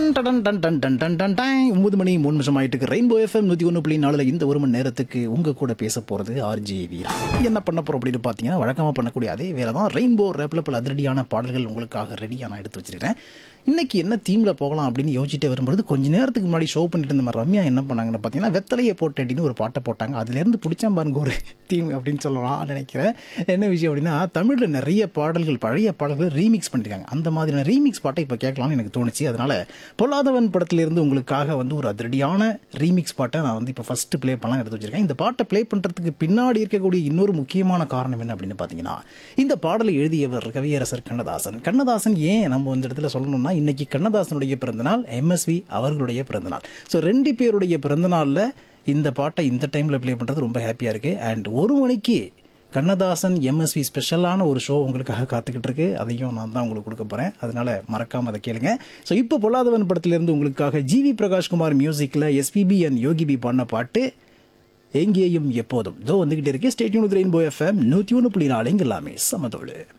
டடன் டன் டன் டன் டன் டன் டன். ஒன்பது மணி மூணு நிமிஷம் ஆயிட்டு இருக்கு ரெயின்போ எஃப்எம் நூத்தி ஒன்று புள்ளி நாலுல இந்த ஒரு மணி நேரத்துக்கு உங்க கூட பேச போறது ஆர்ஜே வீரா என்ன பண்ண போறோம் அப்படின்னு பாத்தீங்கன்னா வழக்கமா பண்ணக்கூடிய அதே வேலை தான் ரெயின்போ ரேப்ல பல அதிரடியான பாடல்கள் உங்களுக்காக ரெடியா நான் எடுத்து வச்சிருக்கேன் இன்னைக்கு என்ன தீம்ல போகலாம் அப்படின்னு யோசிச்சுட்டே வரும்போது கொஞ்ச நேரத்துக்கு முன்னாடி ஷோ பண்ணிட்டு இருந்த மாதிரி ரம்யா என்ன பண்ணாங்கன்னு பார்த்தீங்கன்னா வெத்தலையை போட்டு அப்படின்னு ஒரு பாட்டை போட்டாங்க அதுலேருந்து பிடிச்சா பாருங்க ஒரு தீம் அப்படின்னு சொல்லலாம் நினைக்கிறேன் என்ன விஷயம் அப்படின்னா தமிழில் நிறைய பாடல்கள் பழைய பாடல்கள் ரீமிக்ஸ் பண்ணிருக்காங்க அந்த மாதிரியான ரீமிக்ஸ் பாட்டை இப்போ கேட்கலாம்னு எனக்கு தோணுச்சு அதனால பொல்லாதவன் படத்திலிருந்து உங்களுக்காக வந்து ஒரு அதிரடியான ரீமிக்ஸ் பாட்டை நான் வந்து இப்போ ஃபர்ஸ்ட் ப்ளே பண்ணலாம் எடுத்து வச்சிருக்கேன் இந்த பாட்டை ப்ளே பண்ணுறதுக்கு பின்னாடி இருக்கக்கூடிய இன்னொரு முக்கியமான காரணம் என்ன அப்படின்னு பார்த்தீங்கன்னா இந்த பாடலை எழுதியவர் கவியரசர் கண்ணதாசன் கண்ணதாசன் ஏன் நம்ம இந்த இடத்துல சொல்லணும்னா இன்னைக்கு கண்ணதாசனுடைய பிறந்தநாள் எம்எஸ்வி அவர்களுடைய பிறந்தநாள் ஸோ ரெண்டு பேருடைய பிறந்தநாளில் இந்த பாட்டை இந்த டைமில் ப்ளே பண்ணுறது ரொம்ப ஹாப்பியாக இருக்குது அண்ட் ஒரு மணிக்கு கண்ணதாசன் எம்எஸ்வி ஸ்பெஷலான ஒரு ஷோ உங்களுக்காக காத்துக்கிட்டு இருக்கு அதையும் நான் தான் உங்களுக்கு கொடுக்க போகிறேன் அதனால மறக்காம அதை கேளுங்க ஸோ இப்போ பொல்லாதவன் படத்திலிருந்து உங்களுக்காக ஜிவி பிரகாஷ்குமார் மியூசிக்கில் எஸ்பிபி அண்ட் யோகி பி பாடின பாட்டு எங்கேயும் எப்போதும் இதோ வந்துகிட்டே இருக்கு ஸ்டேட்யூன் ரெயின்போ எஃப்எம் நூற்றி ஒன்று புள்ளி நாலு இங்க எல்லாமே சமதோடு